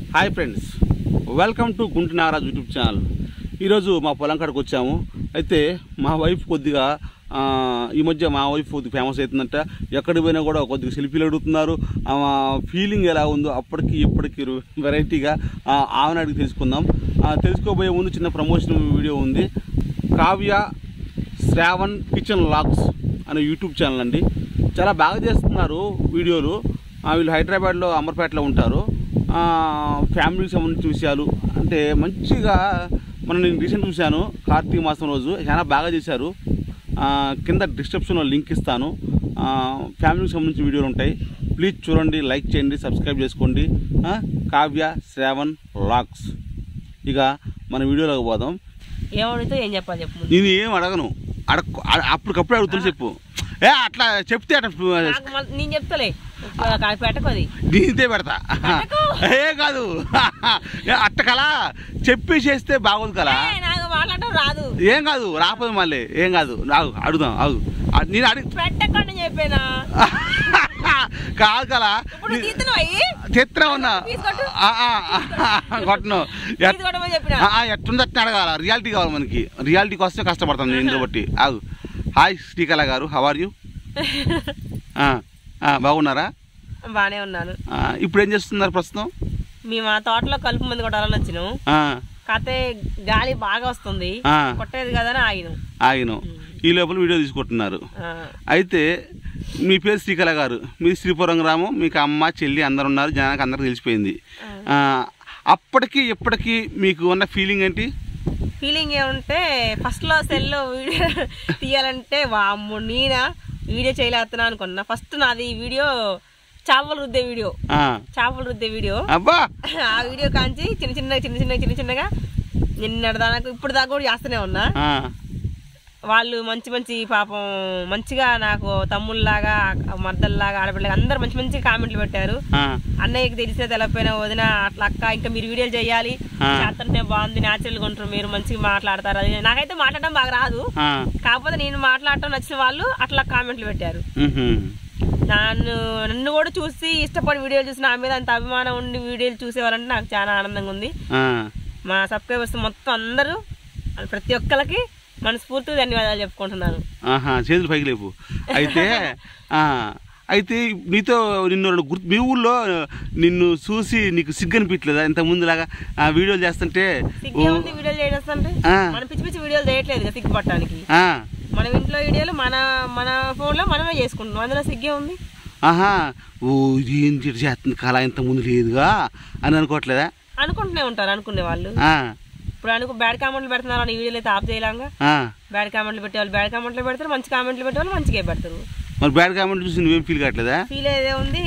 Hi friends welcome to Gunti Nagaraj YouTube channel ఈరోజు మా పొలం కాడికి వచ్చాము అయితే మా వైఫ్ కొద్దిగా ఆ, ఈ మధ్య మా వైఫ్ కొద్దిగా ఫేమస్ అవుతుందంట ఎక్కడికి పోయినా కూడా కొద్దిగా సెల్ఫీలు అడుగుతున్నారు ఆమె ఫీలింగ్ ఎలా ఉందో అప్పటికి ఇప్పటికి వెరైటీగా ఆ, ఆమెను అడిగి తెలుసుకుందాం ఆ, తెలుసుకోబోయే ముందు చిన్న ప్రమోషన్ వీడియో ఉంది కావ్య శ్రావణ్ కిచెన్ లాగ్స్ అనే యూట్యూబ్ ఛానల్ అండి చాలా బాగా చేస్తున్నారు వీడియోలు ఆ, వీళ్ళు హైదరాబాద్లో అమర్పేటలో ఉంటారు ఆ, ఫ్యామిలీకి సంబంధించిన విషయాలు అంటే మంచిగా మనం నేను రీసెంట్ చూశాను కార్తీక మాసం రోజు చాలా బాగా చేశారు ఆ, కింద డిస్క్రిప్షన్లో లింక్ ఇస్తాను ఆ, ఫ్యామిలీకి సంబంధించిన వీడియోలు ఉంటాయి ప్లీజ్ చూడండి లైక్ చేయండి సబ్స్క్రైబ్ చేసుకోండి ఆ, కావ్య శ్రావణ్ లాగ్స్ ఇక మన వీడియోలోకి పోదాం ఏమడితే ఏం చెప్పాలి చెప్పు ముందు. నేను ఏం అడగను అడగ అడ- అప్పటికప్పుడు అడుగుతున్నా చెప్పు ఏ అట్లా చెప్తే అట్లా నాకు మళ్ళీ నేను చెప్తలే ఇప్పుడు నాకు పెట్టకు అది దీనితే పెడతా ఏ కాదు ఏ అట్ట కలా చెప్పి చేస్తే బాగోదు కదా ఏ, నాకు మాట్లాడటం రాదు ఏం కాదు రాకపోతే మళ్ళీ ఏం కాదు ఆగు అడుగుదాం ఆగు ఆ, నేను అడిగి పెట్టకుండా చెప్పానా కాదు కదా ఇప్పుడు తీస్తున్నావు అయ్యి చిత్రం ఉన్నా తీసుకొట్టు. ఆ, ఆ, ఆ, కొట్టను ఎట్- తీసుకోవడమని చెప్పిన ఆ, ఆ, ఎట్టుంది అట్లా అడగాల రియాలిటీ కావాలి మనకి రియాలిటీ కోసమే కష్టపడతాను నేను ఇందులో బట్టి ఆగు హాయ్ శ్రీకళ గారు హవ్ ఆర్ యూ బాగున్నారా బానే ఉన్నాను ఆ, ఇప్పుడు ఏం చేస్తున్నారు ప్రస్తుతం మేము ఆ తోటలో కలుపు మంది కొట్టాలని వచ్చినాం ఆ, కాకపోతే గాలి బాగా వస్తుంది ఆ, కొట్టేది కదా అని ఆగినాం ఆగిన ఈ లోపల వీడియో తీసుకుంటున్నారు ఆ, అయితే మీ పేరు శ్రీకళ గారు మీ శ్రీపురం గ్రామం మీకు అమ్మ చెల్లి అందరు ఉన్నారు జనానికి అందరికి తెలిసిపోయింది ఆ, అప్పటికి ఇప్పటికి మీకు ఉన్న ఫీలింగ్ ఏంటి ఫీలింగ్ ఏమంటే ఫస్ట్ లో సెల్ వీడియో తీయాలంటే వామ్ము నేనా వీడియో చేయలేస్తున్నా అనుకున్నా ఫస్ట్ నాది వీడియో చేపలు రుద్దే వీడియో ఆ, చేపలు రుద్దే వీడియో అబ్బా ఆ వీడియో కాంచి చిన్న చిన్న చిన్న చిన్న చిన్న చిన్నగా నిన్నటి దాకా ఇప్పుడు దాకా కూడా చేస్తూనే ఉన్నా ఆ, వాళ్ళు మంచి మంచి పాపం మంచిగా నాకు తమ్ముళ్ళలాగా మర్దల్లాగా ఆడపిల్లగా అందరు మంచి మంచి కామెంట్లు పెట్టారు ఆ, అన్నయ్యకి తెలిసిన తెలపోయినా వదిన అట్లా అక్క ఇంకా మీరు వీడియోలు చేయాలి ఆ. చేస్తుంటే బాగుంది న్యాచురల్గా ఉంటారు మీరు మంచిగా మాట్లాడతారు అది నాకైతే మాట్లాడడం బాగా రాదు ఆ, కాకపోతే నేను మాట్లాడటం నచ్చిన వాళ్ళు అట్లా కామెంట్లు పెట్టారు మ్హూ. నన్ను నన్ను కూడా చూసి ఇష్టపడి వీడియోలు చూసి నా మీద అంత అభిమానం ఉండి వీడియోలు చూసేవాళ్ళంటే నాకు చాలా ఆనందంగా ఉంది ఆ, మా సబ్స్క్రైబర్స్ మొత్తం అందరూ ప్రతి ఒక్కరికి మనస్ఫూర్తిగా ధన్యవాదాలు చెప్పుకుంటున్నాను ఆహా చేతులు పైకి లేపు అయితే ఆ, అయితే నీతో నిన్ను ఎవరైనా గుర్తు మీ ఊళ్ళో నిన్ను చూసి నీకు సిగ్గు అనిపించలేదా ఇంత ముందులాగా ఆ వీడియోలు చేస్తుంటే సిగ్గు ఏముంది వీడియోలు చేయడంటే ఆ. మనం పిచ్చి పిచ్చి వీడియోలు చేయట్లేదు కదా సిగ్గు పట్టడానికి ఆ, మన ఇంట్లో వీడియోలు మన మన ఫోన్లో మనమే చేసుకుంటున్నాం అందులో సిగ్గే ఉంది ఆహా ఓ ఇది ఏంటి ఇట్ట చేస్తుంది కళ ఇంత ముందు లేదుగా అని అనుకోవట్లేదా అనుకుంటూనే ఉంటారు అనుకునే వాళ్ళు ఆ, ఇప్పుడు అనుకో బ్యాడ్ కామెంట్లు పెడుతున్నారు అని వీడియోలు అయితే ఆఫ్ చేయలేంగా ఆ. బ్యాడ్ కామెంట్లు పెట్టే వాళ్ళు బ్యాడ్ కామెంట్లు పెడతారు మంచి కామెంట్లు పెట్టే వాళ్ళు మంచిగా పెడతారు మరి బ్యాడ్ కామెంట్ చూసి నువ్వేం ఫీల్ కావట్లేదా ఫీల్ అయ్యేదే ఉంది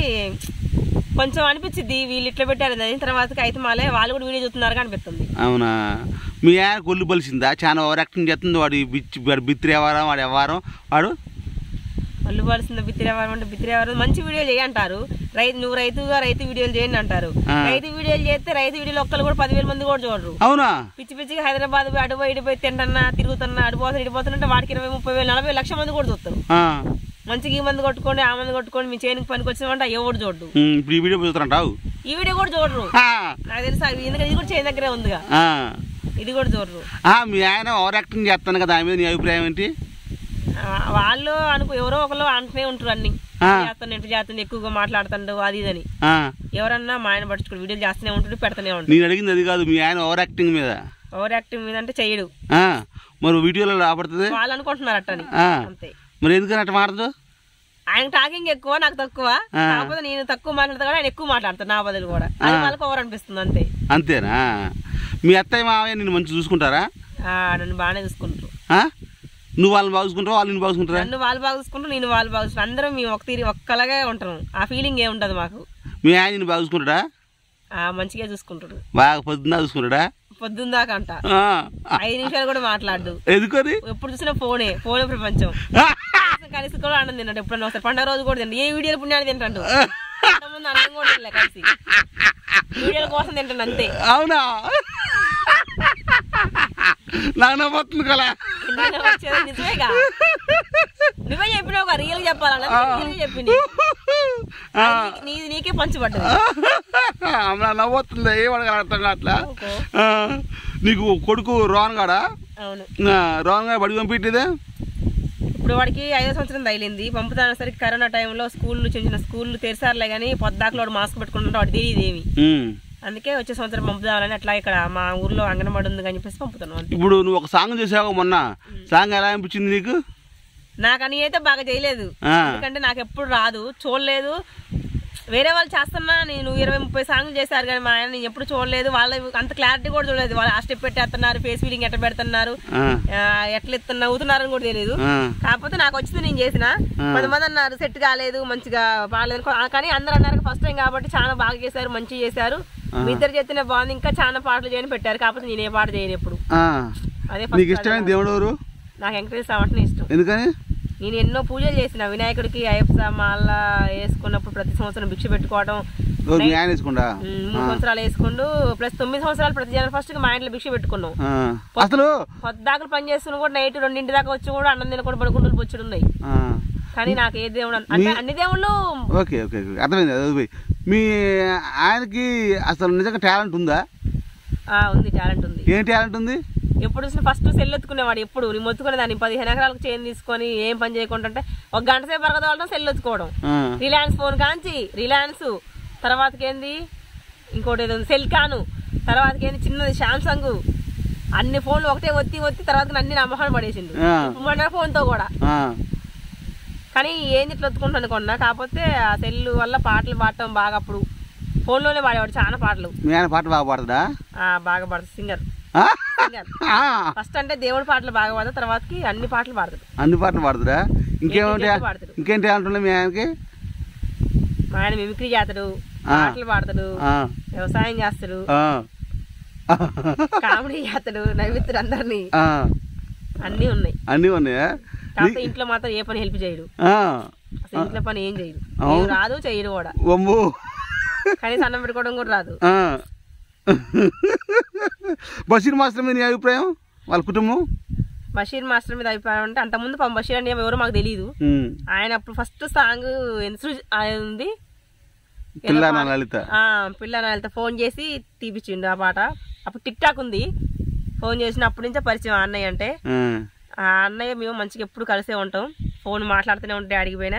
కొంచెం అనిపించింది వీళ్ళు ఇట్లా పెట్టారు అని తర్వాతకి అయితే మళ్ళీ వాళ్ళు కూడా వీడియో చూస్తున్నారు అనిపిస్తుంది అవునా మీ ఆయన కొల్లు బలిసిందా చాలా ఓవర్ యాక్టింగ్ చేస్తుంది వాడు ఈ బిచ్చి వాడు బిత్తిరి వ్యవహారం వాడు వ్యవహారం వాడు వాళ్ళు పడుతుంది బిత్తిరేవారం అంటే బిత్తిరేవారం మంచి వీడియోలు చేయంటారు రైతు నువ్వు రైతుగా రైతు వీడియోలు చేయండి అంటారు ఆ. రైతు వీడియోలు చేస్తే రైతు వీడియోలు ఒక్కరు కూడా పదివేల మంది కూడా చూడరు అవునా పిచ్చి పిచ్చిగా హైదరాబాద్ పోయి అటు పోయి ఇటు పోయి తింటన్నా తిరుగుతున్నా అడిపోతున్నా ఇడిపోతున్నా వాడికి ఇరవై ముప్పై వేలు నలభై లక్ష మంది కూడా చూస్తారు ఆ. మంచిగా ఈ మంది కొట్టుకోండి ఆ మంది కొట్టుకోండి మీ చేనుకి పనికి వచ్చినామంటే ఎవడు చూడడు ఉమ్, ఇప్పుడు ఈ వీడియో చూస్తారంటావు ఈ వీడియో కూడా చూడరు ఆ, నాకు తెలుసా ఎందుకంటే ఇది కూడా చేను దగ్గరే ఉందిగా ఆ. ఇది కూడా చూడరు ఆ, మీ ఆయన ఓవర్ యాక్టింగ్ చేస్తాను కదా దాని మీద నీ అభిప్రాయం ఏంటి ఆ, వాళ్ళు అనుకో ఎవరో ఒకరు అంటూనే ఉంటారు అన్ని ఆ. చేస్తాను ఇంటి చేస్తాను ఎక్కువగా మాట్లాడుతుండవు అది ఇదని ఆ, ఎవరన్నా మా ఆయన పట్టించుకుని వీడియోలు చేస్తూనే ఉంటాడు పెడతానే ఉంటాడు నేను అడిగింది అది కాదు మీ ఆయన ఓవర్ యాక్టింగ్ మీద ఓవర్ యాక్టివ్ మీద అంటే చేయడు ఆ, మరి వీడియోలో రాబడుతుంది వాళ్ళు అనుకుంటున్నారు అట్టని ఆ, అంతే మరి ఎందుకని అట్ట మారదు ఆయన టాకింగ్ ఎక్కువ నాకు తక్కువ ఆ. కాకపోతే నేను తక్కువ మాట్లాడతా కూడా ఆయన ఎక్కువ మాట్లాడతాను నా బదులు కూడా అది వాళ్ళకి ఓవర్ అనిపిస్తుంది అంతే అంతేనా మీ అత్తయ్య మావయ్య నిన్ను మంచి చూసుకుంటారా ఆ, నన్ను బాగానే చూసుకుంటారు ఆ? నువ్వు వాళ్ళని బాగా చూసుకుంటావా వాళ్ళు నిన్ను బాగా చూసుకుంటారా నన్ను వాళ్ళు బాగా చూసుకుంటారు నేను వాళ్ళు బాగా చూసుకుంటారు అందరం మేము ఒక తీరి ఒక్కలాగే ఉంటాం ఆ ఫీలింగ్ ఏ ఉంటుంది మాకు మీ ఆయన నిన్ను బాగా చూసుకుంటాడా ఆ మంచిగా చూసుకుంటాడు బాగా పొద్దున్న చూసుకుంటాడా పొద్దున్న దాకా అంట ఆ, ఐదు నిమిషాలు కూడా మాట్లాడు ఎందుకని ఎప్పుడు చూసినా ఫోనే ఫోనే ప్రపంచం కలిసి కూడా ఆనందం తిన్నాడు ఎప్పుడన్నా ఒకసారి పండుగ రోజు కూడా తింటాడు ఏ వీడియోలు పుణ్యాన్ని తింటాడు ముందు అన్నం కూడా తినలే కలిసి వీడియోల కోసం తింటాను అంతే అవునా నాకు నవ్వుతుంది కదా ఎందుకు వచ్చేది నిజమేగా నువ్వే చెప్పినావు రియల్ చెప్పాలన్నా రియల్ చెప్పింది ఆ. అది నీది నీకే పంచబడ్డది అమ్మ నవ్వుతుంది ఏం అడగలుగుతాను అట్లా ఓకే. ఆ, నీకు కొడుకు రోహన్ గాడా అవును ఆ, రోహన్ గారు బడి పంపించేదే ఇప్పుడు వాడికి ఐదో సంవత్సరం తగిలింది పంపుతాను సరికి కరోనా టైంలో స్కూళ్ళు చిన్న చిన్న స్కూళ్ళు తెరిసారులే కానీ పొద్దాకలో వాడు మాస్క్ పెట్టుకుంటుంటే వాడు తెలియదు ఏమి ఉమ్. అందుకే వచ్చే సంవత్సరం పంపుదామని అట్లా ఇక్కడ మా ఊర్లో అంగన్వాడి ఉంది అని చెప్పేసి పంపుతాను అంతే ఇప్పుడు నువ్వు ఒక సాంగ్ చేసావు మొన్న సాంగ్ ఎలా అనిపించింది నీకు నాకు అని అయితే బాగా చేయలేదు ఆ. ఎందుకంటే నాకు ఎప్పుడు రాదు చూడలేదు వేరే వాళ్ళు చేస్తున్నా నేను ఇరవై ముప్పై సాంగ్లు చేశారు కానీ మా ఆయన నేను ఎప్పుడు చూడలేదు వాళ్ళ అంత క్లారిటీ కూడా చూడలేదు వాళ్ళు ఆ స్టెప్ పెట్టేస్తున్నారు ఫేస్ ఫీలింగ్ ఎట్లా పెడుతున్నారు ఆ, ఆ, ఎట్లా ఇస్తున్నా అవుతున్నారని కూడా తెలియదు ఆ, కాకపోతే నాకు వచ్చింది నేను చేసిన కొంతమంది అన్నారు సెట్ కాలేదు మంచిగా బాగాలేదు అనుకో- ఆ, కానీ అందరూ అన్నారు ఫస్ట్ టైం కాబట్టి చాలా బాగా చేశారు మంచిగా చేశారు మీ ఇద్దరు చేస్తేనే బాగుంది ఇంకా చాలా పాటలు చేయని పెట్టారు కాకపోతే నేను ఏ పాట చేయను ఎప్పుడు ఆ. అదే నీకు ఫస్ట్ ఇష్టమైన దేవుడు ఎవరు నాకు వెంకటేశ్వర స్వామి అంటే ఇష్టం ఎందుకని నేను ఎన్నో పూజలు చేసిన వినాయకుడికి అయ్యప్ప మాల వేసుకున్నప్పుడు ప్రతి సంవత్సరం భిక్ష పెట్టుకోవడం ఎవరు మీ ఆయన వేసుకుండా ఉమ్, మూడు సంవత్సరాలు వేసుకుంటూ ప్లస్ తొమ్మిది సంవత్సరాలు ప్రతి జనవరి ఫస్ట్ మా ఇంట్లో భిక్ష పెట్టుకున్నాం ఆ. అసలు పొద్దాకలు పని చేస్తున్న కూడా నైట్ రెండింటి దాకా వచ్చి కూడా అన్నం తినకుండా పడుకుంటూ బొచ్చుడు ఉన్నాయి ఆ. కానీ నాకు ఏ దేవుడు అన్- అంటే అన్ని దేవుళ్ళు ఓకే ఓకే ఓకే అర్థమైంది అది మీ ఆయనకి అసలు నిజంగా టాలెంట్ ఉందా ఆ, ఉంది టాలెంట్ ఉంది ఏం టాలెంట్ ఉంది ఎప్పుడు చూసిన ఫస్ట్ సెల్ ఎత్తుకునేవాడు ఎప్పుడు నేను మొత్తుకునే దాన్ని పదిహేను ఎకరాలకు చైన్ తీసుకొని ఏం పని చేయకుండా ఉంటే ఒక గంట సేపు అరగదవడం సెల్ ఎత్తుకోవడం ఆ. రిలయన్స్ ఫోన్ కాంచి రిలయన్స్ తర్వాతకి ఏంది ఇంకోటి ఏదో ఉంది సెల్కాను తర్వాతకి ఏంది చిన్నది శాంసంగ్ అన్ని ఫోన్లు ఒకటే ఒత్తి ఒత్తి తర్వాత అన్ని నా మొహాన్ని పడేసిండు ఆ. మన ఫోన్తో కూడా ఆ. కానీ ఏంది ఇట్లా ఒత్తుకుంటాను కొన్నా కాకపోతే ఆ సెల్ వల్ల పాటలు పాడటం బాగా అప్పుడు ఫోన్లోనే పాడేవాడు చాలా పాటలు మీ ఆయన పాట బాగా పాడతాడా ఆ, బాగా పాడతాడు సింగర్ ఆ? సింగర్ ఆ. ఫస్ట్ అంటే దేవుడి పాటలు బాగా పాడతాడు తర్వాతకి అన్ని పాటలు పాడతాడు అన్ని పాటలు పాడతాడా ఇంకేమంటే ఏంటి పాడతాడు. ఇంకేం టాలెంట్ ఉంది మీ ఆయనకి మా ఆయన మిమిక్రీ చేస్తాడు ఆ. పాటలు పాడతాడు ఆ. వ్యవసాయం చేస్తాడు ఆ. కామెడీ చేస్తాడు నవ్విస్తాడు అందరినీ ఆ. అన్నీ ఉన్నాయి అన్నీ ఉన్నాయా కాకపోతే ఇంట్లో మాత్రం ఏ పని హెల్ప్ చేయడు ఆ. అసలు ఇంట్లో పని ఏం చేయడు అవును. ఏం రాదు చేయడు కూడా అమ్మో కనీసం అన్నం పెట్టుకోవడం కూడా రాదు ఆ. బషీర్ మాస్టర్ మీద నీ అభిప్రాయం వాళ్ళ కుటుంబం బషీర్ మాస్టర్ మీద అభిప్రాయం అంటే అంతకుముందు పాపం బషీర్ అంటే ఎవరో మాకు తెలియదు ఉమ్. ఆయన అప్పుడు ఫస్ట్ సాంగ్ ఉంది పిల్ల నా లలిత ఆ, పిల్ల నాయలతో ఫోన్ చేసి తీపిచ్చిండు ఆ పాట అప్పుడు టిక్ టాక్ ఉంది ఫోన్ చేసినప్పటి నుంచే పరిచయం ఆ అన్నయ్య అంటే ఆ. ఆ అన్నయ్య మేము మంచిగా ఎప్పుడు కలిసే ఉంటాం ఫోన్ మాట్లాడుతూనే ఉంటే అడిగిపోయినా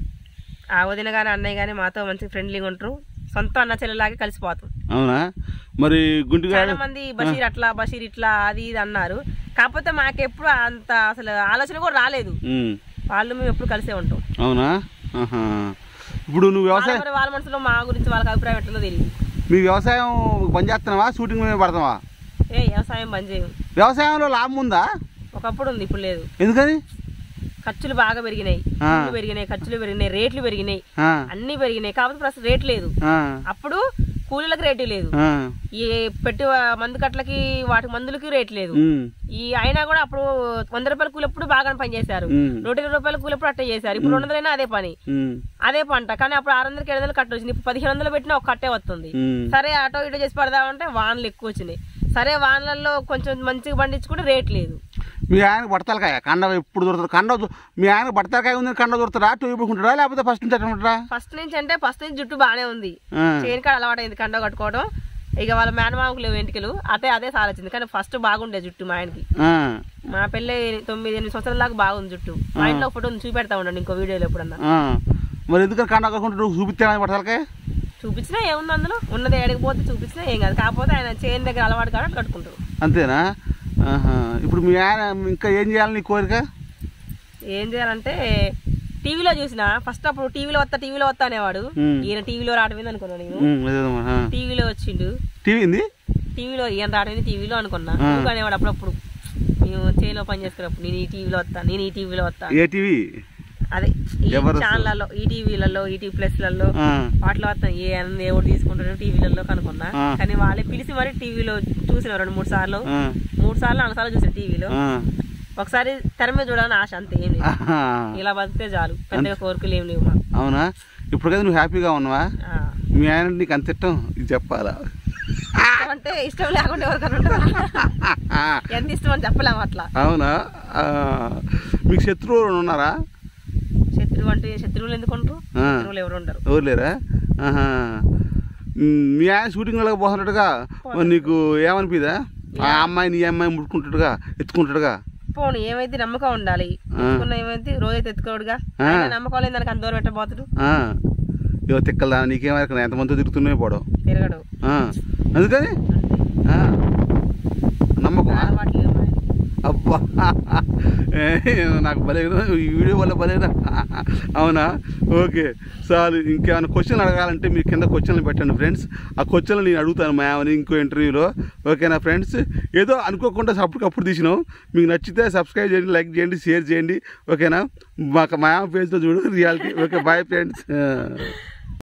ఆ వదిన కానీ అన్నయ్య కానీ మాతో మంచిగా ఫ్రెండ్లీగా ఉంటారు సొంత అన్న చెల్లెలాగే కలిసిపోతాం అవునా మరి గుంటుగాడు చాలా మంది బషీర్ అట్లా బషీర్ ఇట్లా అది ఇది అన్నారు కాకపోతే మాకెప్పుడు అంత అసలు ఆలోచన కూడా రాలేదు ఉమ్. వాళ్ళు మేము ఎప్పుడు కలిసే ఉంటాం అవునా ఆహా. ఇప్పుడు నువ్వు వాళ్ళ వ్యవసాయం మరి వాళ్ళ మనసులో మా గురించి వాళ్ళకి అభిప్రాయం ఎట్లదో తెలియదు మీ వ్యవసాయం పని చేస్తున్నావా షూటింగ్ మీద పడతావా ఏ వ్యవసాయం బంద్ చేయం వ్యవసాయంలో లాభం ఉందా ఒకప్పుడు ఉంది ఇప్పుడు లేదు ఎందుకని ఖర్చులు బాగా పెరిగినాయి ఆ. ఇల్లు పెరిగినాయి ఖర్చులు పెరిగినాయి రేట్లు పెరిగినాయి ఆ. అన్ని పెరిగినాయి కాకపోతే ప్రస్తుతం రేట్ లేదు ఆ. అప్పుడు కూలీలకు రేటు లేదు ఆ. ఈ పెట్టి మందు కట్లకి వాటి మందులకి రేట్ లేదు ఉమ్. ఈ అయినా కూడా అప్పుడు వంద రూపాయల కూలి ఎప్పుడు బాగా పని చేశారు ఉమ్. నూట ఇరవై రూపాయల కూలి ఎప్పుడు అట్టే చేశారు ఇప్పుడు రెండు వందలైనా అదే పని ఉమ్. అదే పంట కానీ అప్పుడు ఆరు వందలకి ఏడు వందలు కట్ట వచ్చింది ఇప్పుడు పదిహేను వందలు పెట్టినా ఒక కట్టే వస్తుంది ఉమ్. సరే ఆటో ఇటో చేసి పడదామంటే వానలు ఎక్కువ వచ్చినాయి సరే వానలలో కొంచెం మంచిగా పండించుకుంటే రేట్ లేదు మీ ఆయనకు పడతలకాయ కండ ఎప్పుడు దొరుకుతుంది కండ దొ- మీ ఆయనకు పడతలకాయ ఉంది కండ దొరుకుతాడా టూ ఇప్పుకుంటాడా లేకపోతే ఫస్ట్ నుంచి అట్లా ఉంటాడా ఫస్ట్ నుంచి అంటే ఫస్ట్ నుంచి జుట్టు బాగానే ఉంది ఆ. చేను కాడ అలవాటైంది కండ కట్టుకోవడం ఇక వాళ్ళ మేనమామకు లేవు వెంట్రుకలు అదే అదే సాలొచ్చింది కానీ ఫస్ట్ బాగుండే జుట్టు మా ఆయనకి ఆ. మా పెళ్ళి తొమ్మిది ఎనిమిది సంవత్సరాల దాకా బాగుంది జుట్టు మా ఇంట్లో ఫోటో ఉంది, చూపెడతా ఉండండి ఇంకో వీడియోలో ఎప్పుడన్నా ఆ. మరి ఎందుకని కండ కట్టుకుంటూ నువ్వు చూపిస్తామని పడతలకాయ చూపించినా ఏముంది అందులో ఉన్నది ఏడకపోతే చూపించినా ఏం కాదు కాకపోతే ఆయన చేను దగ్గర అలవాటు కాబట్టి కట్టుకుంటారు అంతేనా ఆహా. ఇప్పుడు మీ ఆయన ఇంకా ఏం చేయాలని నీ కోరిక ఏం చేయాలంటే టీవీలో చూసిన ఫస్ట్ అప్పుడు టీవీలో వస్తా టీవీలో వస్తా అనేవాడు ఉమ్. ఈయన టీవీలో రావడం అనుకున్నాను నేను ఉమ్, అదేదమ్మా, ఆ. టీవీలో వచ్చిండు టీవీ ఉంది టీవీలో ఈయన రావడం టీవీలో అనుకున్నా ఆ. ఊరికే అనేవాడు అప్పుడప్పుడు మేము చేలో పని చేసుకున్నప్పుడు నేను ఈ టీవీలో వస్తా నేను ఈ టీవీలో వస్తా ఏ టీవీ అదే ఈ ఎవరు? ఛానళ్ళలో ఈ టీవీలలో ఈ టీవీ ప్లస్లలో ఆ. వాటిలో వస్తాం ఏ అన్న ఎవరు తీసుకుంటారో టీవీలలో కనుక్కున్నా ఆ. కానీ వాళ్ళే పిలిచి మరి టీవీలో చూసిన రెండు మూడు సార్లు ఆ. మూడు సార్లు నాలుగు సార్లు చూసిన టీవీలో ఆ. ఒకసారి తెర మీద చూడాలని ఆశ అంతే ఏం లేదు ఆహా. ఇలా బతికితే చాలు పెద్దగా కోరికలు ఏం లేవు మాకు అవునా ఇప్పుడు కదా నువ్వు హ్యాపీగా ఉన్నావా ఆ. మీ ఆయన నీకు అంత ఇష్టం ఇది చెప్పాలా ఇష్టం అంటే ఇష్టం లేకుండా ఎవరికైనా ఉంటుందా ఎంత ఇష్టం అని చెప్పలేము అట్లా అవునా ఆ. మీకు శత్రువులు ఉన్నారా శత్రువు శత్రువు అంటే శత్రువులు ఎందుకు ఉండరు ఆ. శత్రువులు ఎవరు ఉండరు ఎవరు లేరా ఆహా ఉమ్, మీ ఆయన షూటింగ్ లాగా పోతున్నట్టుగా మరి నీకు ఏమనిపిదా ఆ అమ్మాయి నీ అమ్మాయి ముట్టుకుంటాడుగా ఎత్తుకుంటాడుగా పోను ఏమైతే నమ్మకం ఉండాలి ఎత్తుకున్న ఏమైతే రోజైతే ఎత్తుకోడుగా ఆ. ఆయన నమ్మకం లేని దానికి అంత దూరం పెట్టబోతుడు ఆ, ఇవో తిక్కల నీకేమైనా ఎంతమందితో తిరుగుతున్నాయి పోవడం తిరగడు ఆ, అందుకని ఆ, నమ్మకం అలవాటు లేవు మా ఆయనకి. అబ్బా ఏ, నాకు భలే ఈ వీడియో వల్ల భలేనా అవునా ఓకే చాలు ఇంకేమైనా క్వశ్చన్ అడగాలంటే మీరు కింద క్వశ్చన్లు పెట్టండి ఫ్రెండ్స్ ఆ క్వశ్చన్లు నేను అడుగుతాను మా ఆమెని ఇంకో ఇంటర్వ్యూలో ఓకేనా ఫ్రెండ్స్ ఏదో అనుకోకుండా అప్పటికప్పుడు తీసినాం మీకు నచ్చితే సబ్స్క్రైబ్ చేయండి లైక్ చేయండి షేర్ చేయండి ఓకేనా మాకు మా ఆమె పేజ్లో చూడు రియాలిటీ ఓకే బాయ్ ఫ్రెండ్స్